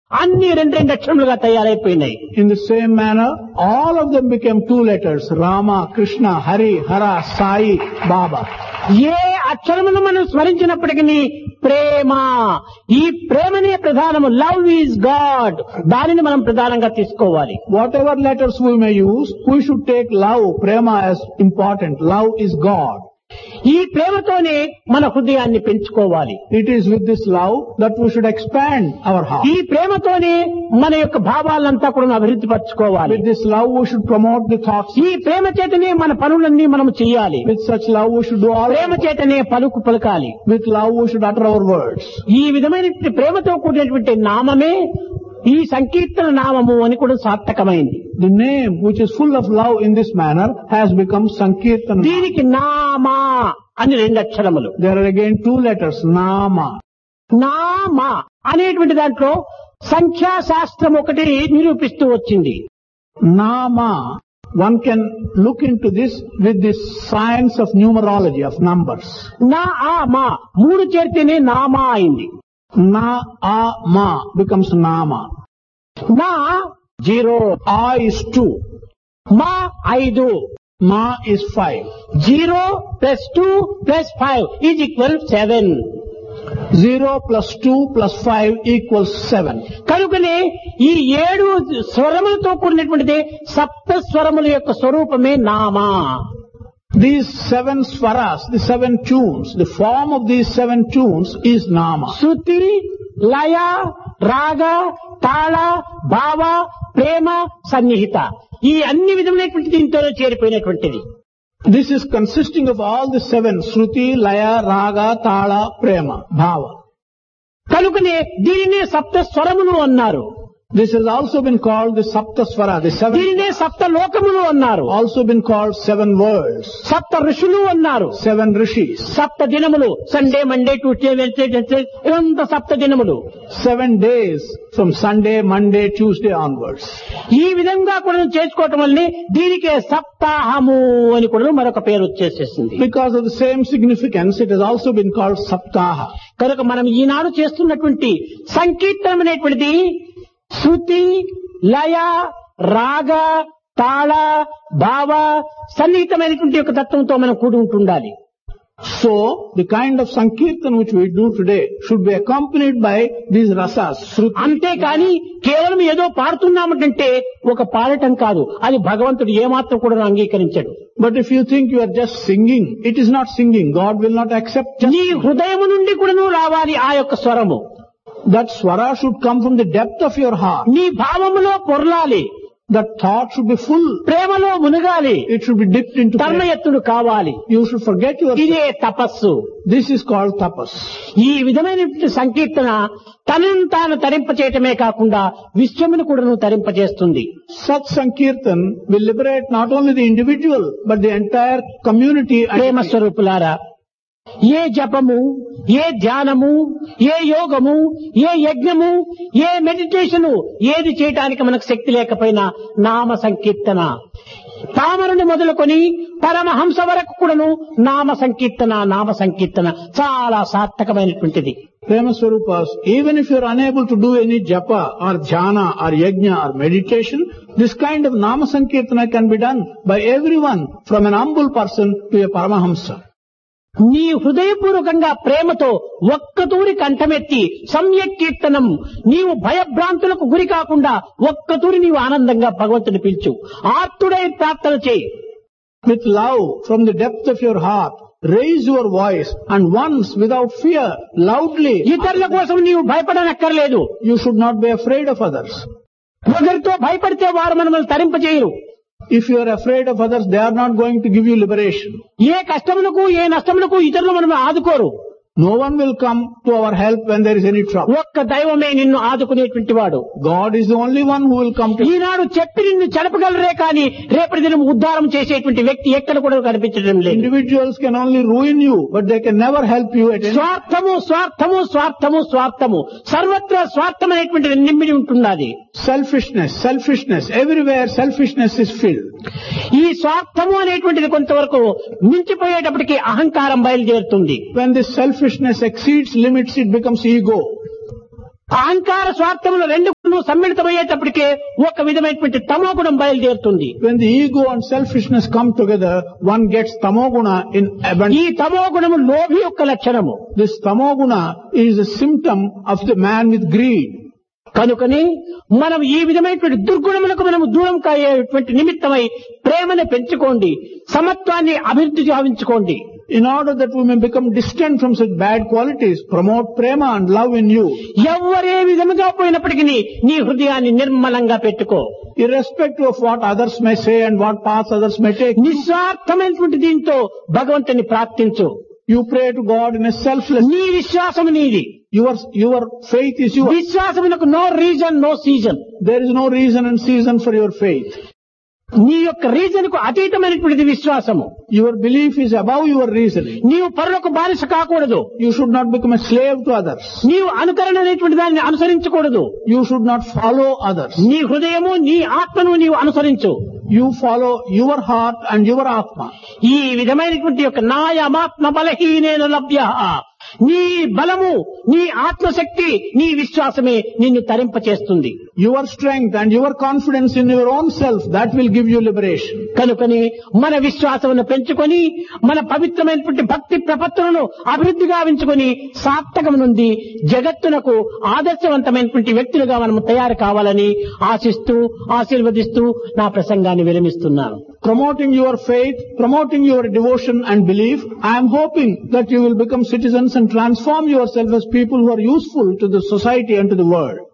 అన్ని రెండు రెండు అక్షరములుగా తయారైపోయినాయి In the same manner, all of them became two letters, Rama, Krishna, Hari, Hara, Sai, Baba. ఏ అక్షరమును మనం స్మరించినప్పటికీ ప్రేమ ఈ ప్రేమనే ప్రధానము లవ్ ఈజ్ గాడ్ దానిని మనం ప్రధానంగా తీసుకోవాలి Whatever letters we may use, we should take love, prema as important. Love is God. ఈ ప్రేమతోనే మన హృదయాన్ని పెంచుకోవాలి It is with this love that we should expand our heart. ఈ ప్రేమతోనే మన యొక్క భావాలంతా కూడా అభివృద్ధి పరచుకోవాలి With this love we should promote the thoughts. ఈ ప్రేమ చేతనే మన పనులన్నీ మనం చేయాలి With such love we should do all ప్రేమ చేతనే పలుకు పలకాలి With love we should utter our words. ఈ విధమైనటువంటి ప్రేమతో కూడినటువంటి నామమే ఈ సంకీర్తన నామము అని కూడా సార్థకమైంది The name which is full of love in this manner has become Sankirtan. దీనికి నామా అని రెండు అక్షరములు There are again two letters, Nama. నామ అనేటువంటి దాంట్లో సంఖ్యాశాస్త్రం ఒకటి నిరూపిస్తూ వచ్చింది Nama. One can look into this with this science of numerology, of numbers. నా ఆ మా మూడు చేరితేనే నామా అయింది Na, A, Ma becomes Nama. నా జీరో A is two. మా ఐదు Ma is five. Zero plus two plus five is equal seven Zero plus two plus five equals seven. కనుకనే ఈ ఏడు స్వరములతో కూడినటువంటిది సప్త స్వరముల యొక్క స్వరూపమే Nama These seven swaras, the seven tunes, the form of these seven tunes is Nama. శృతి లయ రాగ తాళ భావ ప్రేమ సన్నిహిత ఈ అన్ని విధములైనటువంటి దీంతో చేరిపోయినటువంటిది This is consisting of all the seven, Shruti, Laya, Raga, Tala, Prema, Bhava. కనుకనే దీనినే సప్త స్వరములు అన్నారు This has also been called the Sapta Swara, the seven, దీనినే సప్త లోకములు అన్నారు also been called seven worlds, సప్త ఋషులు అన్నారు seven rishis, సప్త దినములు Sunday Monday Tuesday Wednesday Wednesday ఇదంతా సప్త దినములు seven days from Sunday, Monday, Tuesday onwards. ఈ విధంగా కూడా చేసుకోవటం వల్లనే దీనికి సప్తాహము అని కూడా మరొక పేరు వచ్చేసేసింది Because of the same significance, it has also been called Saptaha. కనుక మనం ఈనాడు చేస్తున్నటువంటి సంకీర్తనం అనేటువంటిది శృతి లయ రాగ తాళ భావ సన్నిహితమైనటువంటి యొక్క తత్వంతో మనం కూడి ఉంటుండాలి So, the kind of Sankirtan which we do today should be accompanied by these rasas, Shruti. అంతేకాని కేవలం ఏదో పాడుతున్నామంటే ఒక పాడటం కాదు అది భగవంతుడు ఏమాత్రం కూడా అంగీకరించాడు But if you think you are just singing, it is not singing. God will not accept just నీ హృదయము నుండి కూడాను రావాలి ఆ యొక్క స్వరము that swara should come from the depth of your heart. నీ భావములో పొరలాలి That thought should be full. ప్రేమలో మునగాలి It should be dipped into prayer. తన్మయత్తుడు కావాలి You should forget your. ఇదే తపస్సు This is called tapas. ఈ విధమైనటువంటి సంకీర్తన తనను తాను తరింపచేయటమే కాకుండా విశ్వమును కూడా తరింపచేస్తుంది Such Sankirtan will liberate not only the individual, but the entire community. and- ప్రేమ స్వరూపులారా ఏ జపము ఏ ధ్యానము ఏ యోగము ఏ యజ్ఞము ఏ మెడిటేషను ఏది చేయటానికి మనకు శక్తి లేకపోయినా నామ సంకీర్తన పామరుని మొదలుకొని పరమహంస వరకు కూడాను నామ సంకీర్తన నామ సంకీర్తన చాలా సార్థకమైనటువంటిది Prema Swarupas, even if you are unable to do any japa or dhyana or yajna or meditation, this kind of nama sankirtana can be done by everyone from an humble person to a paramahamsa. నీ హృదయపూర్వకంగా ప్రేమతో ఒక్కతూరి కంఠమెత్తి సమ్యక్ కీర్తనం నీవు భయభ్రాంతులకు గురి కాకుండా ఒక్కతూరి నీవు ఆనందంగా భగవంతుని పిలుచు ఆర్తుడై ప్రార్థన చేయి With love from the depth of your heart, raise your voice and once without fear, loudly, ఇతరుల కోసం నీవు భయపడనక్కర్లేదు you should not be afraid of others. ఒకరితో భయపడితే వారు మనల్ని తరింపజేయరు If you are afraid of others, they are not going to give you liberation. ఏ కష్టమునకు ఏ నష్టమునకు ఇతరులు మనం ఆదుకోరు No one will come to our help when there is any trouble. ఒక్క దైవమే నిన్ను ఆదుకునేటువంటి వాడు God is the only one who will come to you. ఈనాడు చెప్పి నిన్ను చెడపగలరే కానీ రేపటి దినం ఉద్ధారం చేసేటువంటి వ్యక్తి ఎక్కడ కూడా కనిపించడం లేదు Individuals can only ruin you, but they can never help you at any స్వార్థము స్వార్థము స్వార్థము స్వార్థము సర్వత్రా స్వార్థం అనేటువంటిది నిమ్మిడి ఉంటున్నది Selfishness, selfishness, everywhere selfishness is filled. ఈ స్వార్థము అనేటువంటిది కొంతవరకు మించిపోయేటప్పటికి అహంకారం బయలుదేరుతుంది When this selfishness exceeds limits, it becomes ego. అహంకార స్వార్థములు రెండు గుణములు సమ్మిళితమయ్యేటప్పటికే ఒక విధమైనటువంటి తమో గుణం బయలుదేరుతుంది When the ego and selfishness come together, one gets tamoguna in abundance. ఈ తమో గుణము లోభి యొక్క లక్షణము This tamoguna is a symptom of the man with greed. కనుకని మనం ఈ విధమైనటువంటి దుర్గుణములకు మనము దూరం కాయేటువంటి నిమిత్తమై ప్రేమను పెంచుకోండి సమత్వాన్ని అభివృద్ధి గావించుకోండి In order that we may become distant from such bad qualities, promote prema and love in you. ఎవరే విధముగా పోయినప్పటికీ నీ హృదయాన్ని నిర్మలంగా పెట్టుకో Irrespective of what others may say and what paths others may take, నిస్వార్థమైనటువంటి దీంతో భగవంతుని ప్రార్థించు you pray to God in a selfless నీ విశ్వాసము నీది Your, your faith is yours. విశ్వాసమునకు no reason no season There is no reason and season for your faith. నీ యొక్క reason కు అతీతమైనటువంటిది విశ్వాసము Your belief is above your reasoning. నీవు పరులకు బానిస కాకూడదు You should not become a slave to others. నీవు అనుకరణ అనేటువంటి దాన్ని అనుసరించకూడదు You should not follow others. నీ హృదయము నీ ఆత్మను నీవు అనుసరించు You follow your heart and your atma. ఈ విధమైనటువంటి యొక్క నాయమాత్మ బలహీనేన లభ్య నీ బలము నీ ఆత్మశక్తి నీ విశ్వాసమే నిన్ను తరింపచేస్తుంది Your strength and your confidence in your own self, that will give you liberation. కనుకని మన విశ్వాసమును పెంచుకొని మన పవిత్రమైనటువంటి భక్తి ప్రపత్తులను అభివృద్ధి గావించుకొని సార్థకం నుండి జగత్తునకు ఆదర్శవంతమైనటువంటి వ్యక్తులుగా మనం తయారు కావాలని ఆశిస్తూ ఆశీర్వదిస్తూ నా ప్రసంగాన్ని విరమిస్తున్నాను Promoting your faith, promoting your devotion and belief, I am hoping that you will become citizens and transform yourself as people who are useful to the society and to the world.